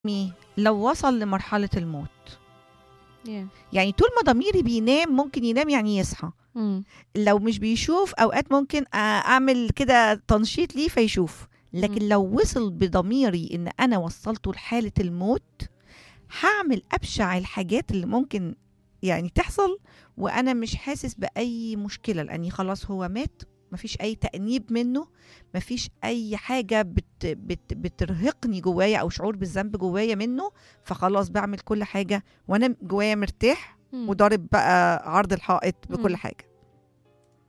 مي لو وصل لمرحلة الموت yeah. يعني طول ما ضميري بينام ممكن ينام يعني يصحى مم. لو مش بيشوف اوقات ممكن آه، اعمل كده تنشيط ليه فيشوف لكن مم. لو وصل بضميري ان انا وصلته لحالة الموت هعمل ابشع الحاجات اللي ممكن يعني تحصل وانا مش حاسس باي مشكلة لاني خلاص هو مات مفيش اي تأنيب منه مفيش اي حاجة بت بت بترهقني جوايا او شعور بالذنب جوايا منه فخلاص بعمل كل حاجة وانا جوايا مرتاح مم. وضارب بقى عرض الحائط بكل مم. حاجة